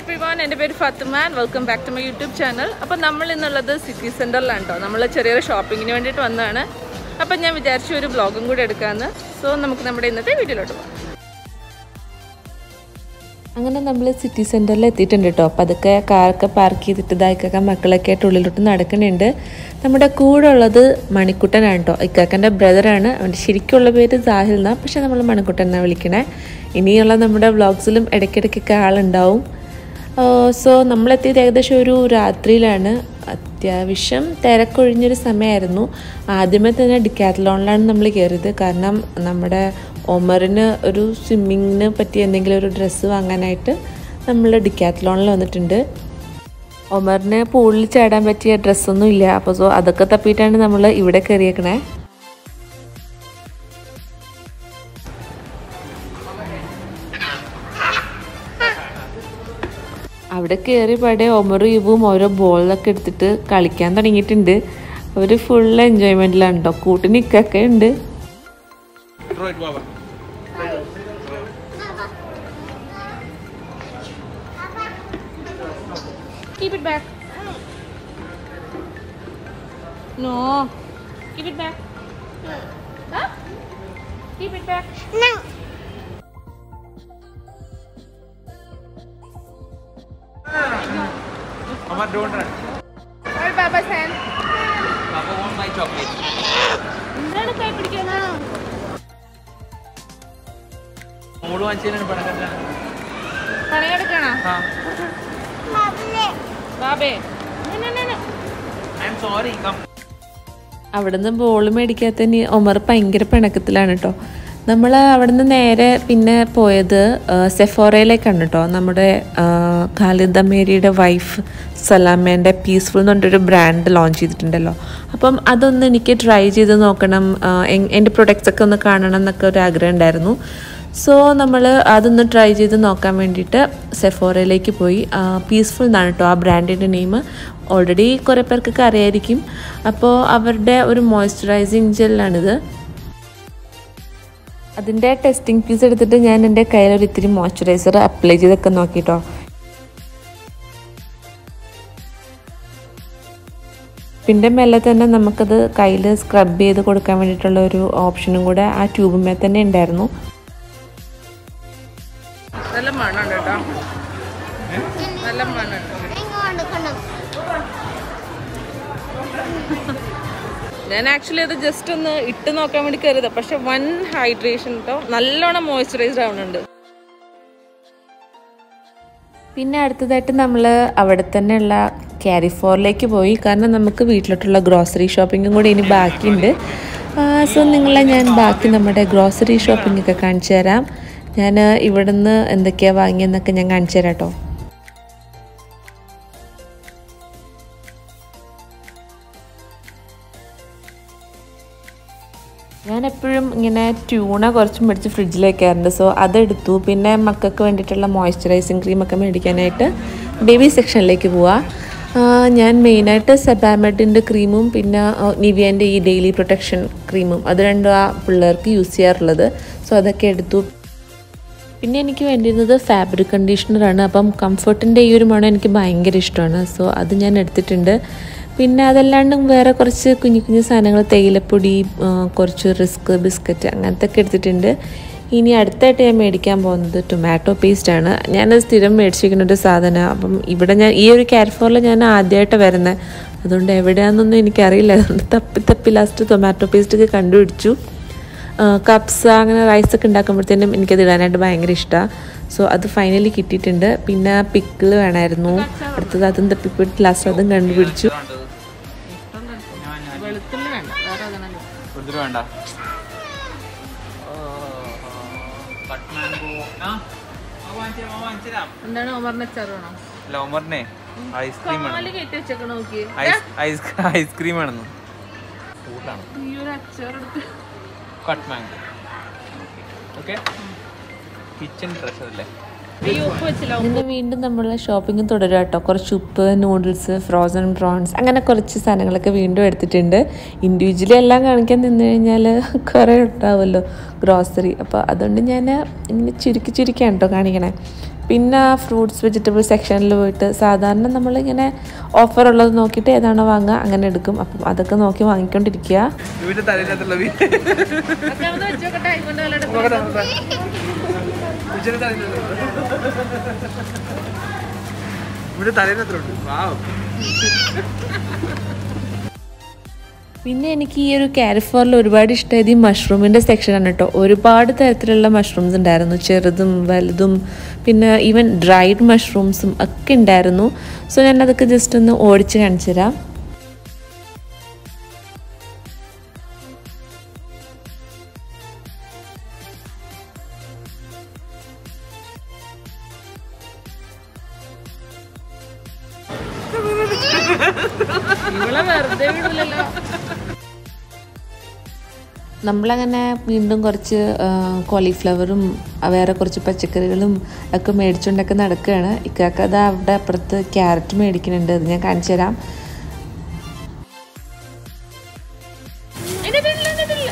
Every everyone എൻ്റെ പേര് Fathima and welcome back to my YouTube channel അപ്പം നമ്മൾ ഇന്നുള്ളത് സിറ്റി സെൻറ്ററിലാണ് കേട്ടോ നമ്മൾ ചെറിയൊരു ഷോപ്പിങ്ങിന് വേണ്ടിയിട്ട് വന്നതാണ് അപ്പം ഞാൻ വിചാരിച്ചു ഒരു വ്ളോഗും കൂടി എടുക്കാമെന്ന് സോ നമുക്ക് നമ്മുടെ ഇന്നത്തെ വീഡിയോയിലോട്ട് പോകാം അങ്ങനെ നമ്മൾ സിറ്റി സെൻറ്ററിൽ എത്തിയിട്ടുണ്ട് കേട്ടോ അപ്പോൾ അതൊക്കെ കാറൊക്കെ പാർക്ക് ചെയ്തിട്ട് ഇതായിക്കൊക്കെ മക്കളൊക്കെ ആയിട്ട് ഉള്ളിലോട്ട് നടക്കുന്നുണ്ട് നമ്മുടെ കൂടെ ഉള്ളത് മണിക്കുട്ടനാണ് കേട്ടോ ഇക്കാക്കൻ്റെ ബ്രദറാണ് അവൻ്റെ ശരിക്കുള്ള പേര് സാഹിൽ എന്നാണ് പക്ഷെ നമ്മൾ മണിക്കുട്ടൻ എന്നാണ് വിളിക്കണേ ഇനിയുള്ള നമ്മുടെ വ്ളോഗ്സിലും ഇടയ്ക്കിടയ്ക്കൊക്കെ ആളുണ്ടാവും സോ നമ്മളെത്തിയത് ഏകദേശം ഒരു രാത്രിയിലാണ് അത്യാവശ്യം തിരക്കൊഴിഞ്ഞൊരു സമയമായിരുന്നു ആദ്യമേ തന്നെ ഡിക്കാത്തലോണിലാണ് നമ്മൾ കയറിയത് കാരണം നമ്മുടെ ഒമറിന് ഒരു സ്വിമ്മിങ്ങിന് പറ്റിയ എന്തെങ്കിലും ഒരു ഡ്രസ്സ് വാങ്ങാനായിട്ട് നമ്മൾ ഡിക്കാത്തലോണിൽ വന്നിട്ടുണ്ട് ഒമറിന് പൂളിൽ ചാടാൻ പറ്റിയ ഡ്രസ്സൊന്നും ഇല്ല അപ്പോൾ സോ അതൊക്കെ തപ്പിയിട്ടാണ് നമ്മൾ ഇവിടെ കയറിയേക്കണേ അവിടെ കയറി പാടെ ഒമറും ഇവും ഓരോ ബോളിലൊക്കെ എടുത്തിട്ട് കളിക്കാൻ തുടങ്ങിയിട്ടുണ്ട് അവർ ഫുൾ എൻജോയ്മെൻറ്റിലാണ് കേട്ടോ കൂട്ടിനിക്കൊക്കെ ഉണ്ട് Throw it, Baba. Keep it back. No. Keep it back. Huh? Keep it back. Mama, don't run. Hold Baba's hand. Papa won't buy chocolate. എന്താണ് കൈ പിടിക്കുന്നത് മോള് വാങ്ങിച്ചതിനാണ് പണം കണ്ടാണ് പണിയെടുക്കണോ ആ ബാബേ ഐ എം സോറി കം അവിടുന്ന് ബോൾ മേടിക്കാത്ത ഒമർ ഭയങ്കര പിണക്കത്തിലാണ് കേട്ടോ നമ്മൾ അവിടുന്ന് നേരെ പിന്നെ പോയത് ആ, സെഫോറയിലേക്കാണ് കേട്ടോ നമ്മുടെ ആ, ഖാലിദ് അമേരിയുടെ വൈഫ് സലാമേൻ്റെ പീസ്ഫുൾ എന്ന് പറഞ്ഞൊരു ബ്രാൻഡ് ലോഞ്ച് ചെയ്തിട്ടുണ്ടല്ലോ അപ്പം അതൊന്ന് എനിക്ക് ട്രൈ ചെയ്ത് നോക്കണം ആ, എൻ- എൻ്റെ പ്രൊഡക്ട്സ് ഒക്കെ ഒന്ന് കാണണം എന്നൊക്കെ ഒരു ആഗ്രഹം ഉണ്ടായിരുന്നു സോ നമ്മൾ അതൊന്ന് ട്രൈ ചെയ്ത് നോക്കാൻ വേണ്ടിയിട്ട് സെഫോറയിലേക്ക് പോയി പീസ്ഫുൾ എന്നാണ് കേട്ടോ ആ ബ്രാൻഡിൻ്റെ നെയിം ഓൾറെഡി കുറേ പേർക്കൊക്കെ അറിയായിരിക്കും അപ്പോൾ അവരുടെ ഒരു മോയ്സ്ചറൈസിങ് ജെല്ലാണിത് അതിൻ്റെ ടെസ്റ്റിംഗ് പീസ് എടുത്തിട്ട് ഞാൻ എൻ്റെ കയ്യിൽ ഒരു ഇത്തിരി മോയ്സ്ചറൈസർ അപ്ലൈ ചെയ്തൊക്കെ നോക്കിട്ടോ പിന്നെ മെല്ലെ തന്നെ നമുക്കത് കയ്യിൽ സ്ക്രബ് ചെയ്ത് കൊടുക്കാൻ വേണ്ടിയിട്ടുള്ള ഒരു ഓപ്ഷനും കൂടെ ആ ട്യൂബുമേ തന്നെ ഉണ്ടായിരുന്നു നല്ല മണമുണ്ട് കേട്ടോ നല്ല മണമുണ്ട് ഞാൻ ആക്ച്വലി അത് ജസ്റ്റ് ഒന്ന് ഇട്ട് നോക്കാൻ വേണ്ടി കരുതാ പക്ഷെ വൺ ഹൈഡ്രേഷൻ കേട്ടോ നല്ലോണം മോയ്സ്ചറൈസ്ഡ് ആവുന്നുണ്ട് പിന്നെ അടുത്തതായിട്ട് നമ്മൾ അവിടെ തന്നെയുള്ള ക്യാരിഫോറിലേക്ക് പോയി കാരണം നമുക്ക് വീട്ടിലോട്ടുള്ള ഗ്രോസറി ഷോപ്പിങ്ങും കൂടി ഇനി ബാക്കിയുണ്ട് സോ നിങ്ങളെ ഞാൻ ബാക്കി നമ്മുടെ ഗ്രോസറി ഷോപ്പിംഗ് ഒക്കെ കാണിച്ചു തരാം ഞാൻ ഇവിടുന്ന് എന്തൊക്കെയാണ് വാങ്ങിയെന്നൊക്കെ ഞാൻ കാണിച്ചു തരാം കേട്ടോ ഞാൻ എപ്പോഴും ഇങ്ങനെ ട്യൂണ കുറച്ച് മേടിച്ച് ഫ്രിഡ്ജിൽ വെക്കാറുണ്ട് സോ അതെടുത്തു പിന്നെ മക്കൾക്ക് വേണ്ടിയിട്ടുള്ള മോയ്സ്ചറൈസിങ് ക്രീമൊക്കെ മേടിക്കാനായിട്ട് ബേബി സെക്ഷനിലേക്ക് പോവാം ആ, ഞാൻ മെയിനായിട്ട് സെബാമെഡിൻ്റെ ക്രീമും പിന്നെ നിവിയൻ്റെ ഈ ഡെയിലി പ്രൊട്ടക്ഷൻ ക്രീമും അത് രണ്ടും ആ പിള്ളേർക്ക് യൂസ് ചെയ്യാറുള്ളത് സോ അതൊക്കെ എടുത്തു പിന്നെ എനിക്ക് വേണ്ടിയിരുന്നത് ഫാബ്രിക് കണ്ടീഷണറാണ് അപ്പം കംഫർട്ടിൻ്റെ ഈ ഒരു മണം എനിക്ക് ഭയങ്കര ഇഷ്ടമാണ് സോ അത് ഞാൻ എടുത്തിട്ടുണ്ട് പിന്നെ അതല്ലാണ്ടും വേറെ കുറച്ച് കുഞ്ഞു കുഞ്ഞു സാധനങ്ങൾ തേയിലപ്പൊടി ആ, കുറച്ച് റിസ്ക് ബിസ്ക്കറ്റ് അങ്ങനത്തെ ഒക്കെ എടുത്തിട്ടുണ്ട് ഇനി അടുത്തായിട്ട് ഞാൻ മേടിക്കാൻ പോകുന്നത് ടൊമാറ്റോ പേസ്റ്റ് ആണ് ഞാനത് സ്ഥിരം മേടിച്ചിരിക്കുന്ന ഒരു സാധനമാണ് അപ്പം ഇവിടെ ഞാൻ ഈ ഒരു കാരിഫോറിൽ ഞാൻ ആദ്യമായിട്ട് വരുന്നത് അതുകൊണ്ട് എവിടെയാണെന്നൊന്നും എനിക്കറിയില്ല അതുകൊണ്ട് തപ്പി തപ്പി ലാസ്റ്റ് ടൊമാറ്റോ പേസ്റ്റ് ഒക്കെ കണ്ടുപിടിച്ചു കപ്സ് അങ്ങനെ റൈസ് ഒക്കെ ഉണ്ടാക്കുമ്പോഴത്തേനും എനിക്കത് ഇടാനായിട്ട് ഭയങ്കര ഇഷ്ടമാണ് സോ അത് ഫൈനലി കിട്ടിയിട്ടുണ്ട് പിന്നെ പിക്കിൾ വേണമായിരുന്നു അടുത്തത് അതും തപ്പിപ്പോയിട്ട് ലാസ്റ്റ് അതും കണ്ടുപിടിച്ചു വെളുത്തുള്ളി വേണ്ട വേറെ അതാണല്ലോ കൊടുത്തിട്ട് വേണ്ട കട്ട് മാംഗോ ആ വാങ്ങിച്ചു വാങ്ങിച്ചുതരാം എന്താണ് ഓമറിന് അച്ചാർ വേണോ അല്ല ഒമറിനെ ഐസ്ക്രീം വേണം കാല് കയറ്റി വെച്ചേക്കണ നോക്കി ഐസ് ഐസ് ഐസ്ക്രീം വേണമെന്ന് കൂട്ടാണ് ഈ ഒരു അച്ചാർ എടുത്ത് cut mango okay kitchen treasure അല്ലേ ഈ ഉപ്പ് വെച്ചില്ല അങ്ങനെ വീണ്ടും നമ്മൾ ഷോപ്പിംഗ് തുടരുക കേട്ടോ കുറച്ച് ഉപ്പ് നൂഡിൽസ് ഫ്രോസൺ പ്രോൺസ് അങ്ങനെ കുറച്ച് സാധനങ്ങളൊക്കെ വീണ്ടും എടുത്തിട്ടുണ്ട് ഇൻഡിവിജ്വലി എല്ലാം കാണിക്കാൻ നിന്ന് കഴിഞ്ഞാൽ കുറേ ഉണ്ടാവുമല്ലോ ഗ്രോസറി അപ്പോൾ അതുകൊണ്ട് ഞാൻ ഇങ്ങനെ ചുരുക്കി ചുരുക്കിയാണ് കേട്ടോ കാണിക്കണേ പിന്നെ ഫ്രൂട്ട്സ് വെജിറ്റബിൾ സെക്ഷനിൽ പോയിട്ട് സാധാരണ നമ്മളിങ്ങനെ ഓഫർ ഉള്ളത് നോക്കിയിട്ട് ഏതാണോ വാങ്ങുക അങ്ങനെ എടുക്കും അപ്പം അതൊക്കെ നോക്കി വാങ്ങിക്കൊണ്ടിരിക്കുക ഇവന്റെ തലയിനകത്തുള്ള വീ ഒക്കെ ഒന്ന് വെച്ച് നോക്കട്ടെ ആയിക്കൊണ്ട് വല്ല എടുത്ത് ഇവന്റെ തലയിനകത്തുണ്ട് ഇവന്റെ തലയിനകത്തുണ്ട് വാവ് പിന്നെ എനിക്ക് ഈ ഒരു കാരിഫോറിൽ ഒരുപാട് ഇഷ്ടമായത് ഈ മഷ്റൂമിൻ്റെ സെക്ഷനാണ് കേട്ടോ ഒരുപാട് തരത്തിലുള്ള മഷ്റൂംസ് ഉണ്ടായിരുന്നു ചെറുതും വലുതും പിന്നെ ഈവൻ ഡ്രൈഡ് മഷ്റൂംസും ഒക്കെ ഉണ്ടായിരുന്നു സോ ഞാൻ അതൊക്കെ ജസ്റ്റ് ഒന്ന് ഓടിച്ച് കാണിച്ചു തരാം ഇവളെ വെറുതെ വിടില്ലല്ലോ നമ്മളങ്ങനെ വീണ്ടും കുറച്ച് കോളിഫ്ലവറും വേറെ കുറച്ച് പച്ചക്കറികളും ഒക്കെ മേടിച്ചുകൊണ്ടൊക്കെ നടക്കുകയാണ് ഇക്കാക്ക അത് അവിടെ അപ്പുറത്ത് ക്യാരറ്റ് മേടിക്കുന്നുണ്ട് അത് ഞാൻ കാണിച്ചു തരാം അതിനകത്തില്ല, അതിനകത്തില്ല.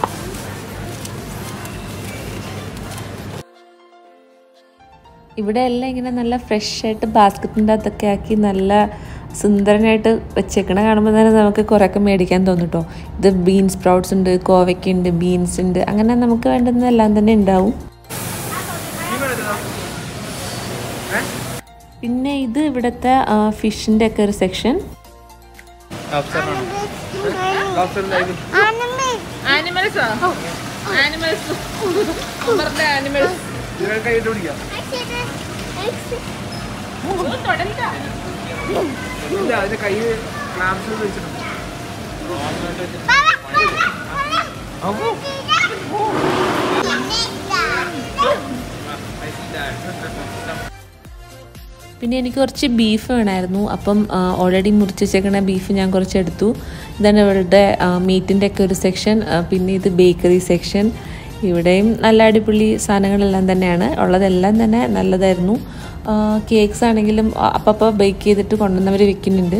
ഇവിടെ എല്ലാം ഇങ്ങനെ നല്ല ഫ്രഷ് ആയിട്ട് ബാസ്ക്കറ്റിൻ്റെ അകത്തൊക്കെ ആക്കി നല്ല സുന്ദരനായിട്ട് വെച്ചേക്കണ കാണുമ്പോൾ തന്നെ നമുക്ക് കുറേയൊക്കെ മേടിക്കാൻ തോന്നും കേട്ടോ ഇത് ബീൻ സ്പ്രൗട്ട്സ് ഉണ്ട് കോവയ്ക്കുണ്ട് ബീൻസ് ഉണ്ട് അങ്ങനെ നമുക്ക് വേണ്ടുന്നതെല്ലാം തന്നെ ഉണ്ടാവും പിന്നെ ഇത് ഇവിടുത്തെ ഫിഷിൻ്റെ ഒക്കെ ഒരു സെക്ഷൻ ആനിമൽസോ ആനിമൽസ് ഉമ്മറിന്റെ ആനിമൽസ് കൈയിട്ട് പിടിക്കാം തൊടലില്ല ഇല്ല അതിന്റെ കൈ ക്ലാംസ് വെച്ചിട്ടുണ്ട് അവ്വോ. പിന്നെ എനിക്ക് കുറച്ച് ബീഫ് വേണമായിരുന്നു അപ്പം ഓൾറെഡി മുറിച്ച് വെച്ചേക്കണ ബീഫ് ഞാൻ കുറച്ച് എടുത്തു ഇതാണ് ഇവരുടെ മീറ്റിൻ്റെ ഒക്കെ ഒരു സെക്ഷൻ പിന്നെ ഇത് ബേക്കറി സെക്ഷൻ ഇവിടെയും നല്ല അടിപൊളി സാധനങ്ങളെല്ലാം തന്നെയാണ് ഉള്ളതെല്ലാം തന്നെ നല്ലതായിരുന്നു കേക്ക്സ് ആണെങ്കിലും അപ്പപ്പോൾ ബേക്ക് ചെയ്തിട്ട് കൊണ്ടുവന്നവർ വിൽക്കുന്നുണ്ട്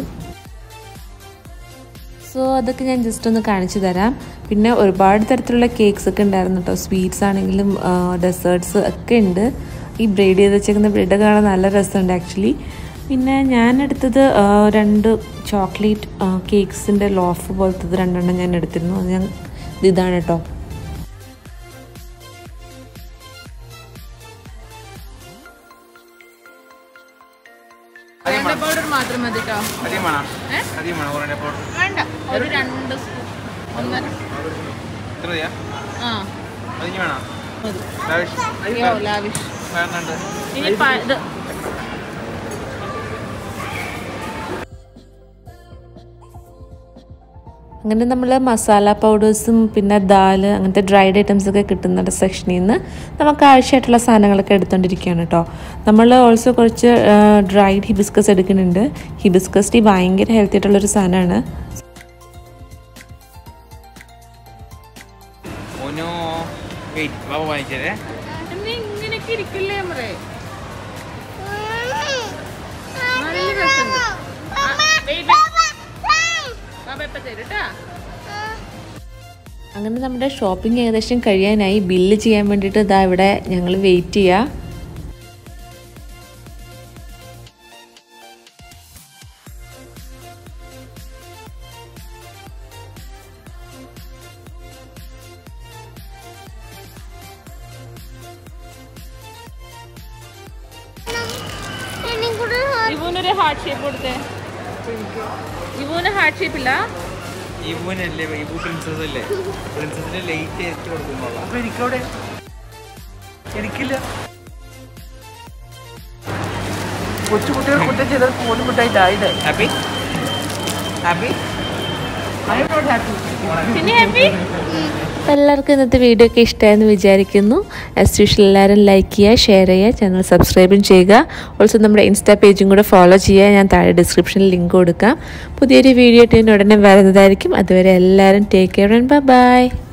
സോ അതൊക്കെ ഞാൻ ജസ്റ്റ് ഒന്ന് കാണിച്ചു തരാം പിന്നെ ഒരുപാട് തരത്തിലുള്ള കേക്ക്സ് ഒക്കെ ഉണ്ടായിരുന്നു കേട്ടോ സ്വീറ്റ്സ് ആണെങ്കിലും ഡെസേർട്സ് ഒക്കെ ഉണ്ട് ഈ ബ്രെയ്ഡ് ചെയ്ത് വെച്ചേക്കുന്ന ബ്രെഡ് കാണാൻ നല്ല രസമുണ്ട് ആക്ച്വലി പിന്നെ ഞാൻ എടുത്തത് ആ, രണ്ട് ചോക്ലേറ്റ് കേക്ക്സിൻ്റെ ലോഫ് പോലത്തത് രണ്ടെണ്ണം ഞാൻ എടുത്തിരുന്നു അത് ഞാൻ ഇത് ഇതാണ് കേട്ടോ വേണ്ട പൗഡർ മാത്രം മതി കേട്ടോ അധികം വേണം അധികം വേണം കുറേ പൗഡർ വേണ്ട ഒരു രണ്ട് സ്പൂൺ ഒന്നര എത്ര മതിയാ ആ അതിന് വേണം മതി ലാവിഷ് അയ്യോ ലാവിഷ് വേണ്ട ഇനി പ- ഇത് അങ്ങനെ നമ്മൾ മസാല പൗഡേഴ്സും പിന്നെ ദാല് അങ്ങനത്തെ ഡ്രൈഡ് ഐറ്റംസ് ഒക്കെ കിട്ടുന്ന സെക്ഷനിൽ നിന്ന് നമുക്ക് ആവശ്യമായിട്ടുള്ള സാധനങ്ങളൊക്കെ എടുത്തുകൊണ്ടിരിക്കുകയാണ് കേട്ടോ നമ്മൾ ഓൾസോ കുറച്ച് ഡ്രൈഡ് ഹിബിസ്കസ് എടുക്കുന്നുണ്ട് ഹിബിസ്കസ് ടീ ഭയങ്കര ഹെൽത്തി ആയിട്ടുള്ളൊരു സാധനമാണ് ഓനോ വെയിറ്റ് ബാബ വാങ്ങിച്ചേ നീ ഇങ്ങനെയൊക്കെ ഇരിക്കില്ലേ നമ്മളെ നല്ല രസമുണ്ട് ആ, wait, wait. ബാബ ഇപ്പൊ തരും ട്ടാ. അങ്ങനെ നമ്മുടെ ഷോപ്പിംഗ് ഏകദേശം കഴിയാനായി ബില്ല് ചെയ്യാൻ വേണ്ടിയിട്ട് ഇതാ ഇവിടെ ഞങ്ങൾ വെയിറ്റ് ചെയ്യുക ഇവനൊരു ഹാർട്ട് ഷേപ്പ് കൊടുത്തേ ഇവന് ഹാർട്ട് ഷേപ്പ് ഇല്ല ഇവനല്ലേ ഇവു പ്രിൻസസ് അല്ലേ പ്രിൻസസിന് ലേറ്റ് എത്തി കൊടുക്കുമ്പോൾ അപ്പൊ എനിക്കവിടെ എനിക്കില്ല കൊച്ചു കുട്ടികൾ കുറ്റം ചെയ്താൽ പോലും മിഠായിട്ടായില്ലേ ഹാപ്പി ഹാപ്പി പിന്നെ ഹാപ്പി അപ്പോൾ എല്ലാവർക്കും ഇന്നത്തെ വീഡിയോ ഒക്കെ ഇഷ്ടമായെന്ന് വിചാരിക്കുന്നു ആസ് യൂഷ്വൽ എല്ലാവരും ലൈക്ക് ചെയ്യുക ഷെയർ ചെയ്യുക ചാനൽ സബ്സ്ക്രൈബും ചെയ്യുക ഓൾസോ നമ്മുടെ ഇൻസ്റ്റാ പേജും കൂടെ ഫോളോ ചെയ്യുക ഞാൻ താഴെ ഡിസ്ക്രിപ്ഷനിൽ ലിങ്ക് കൊടുക്കാം പുതിയൊരു വീഡിയോ ഇട്ട് ഉടനെ വരുന്നതായിരിക്കും അതുവരെ എല്ലാവരും ടേക്ക് കെയർ ആൻഡ് ബൈ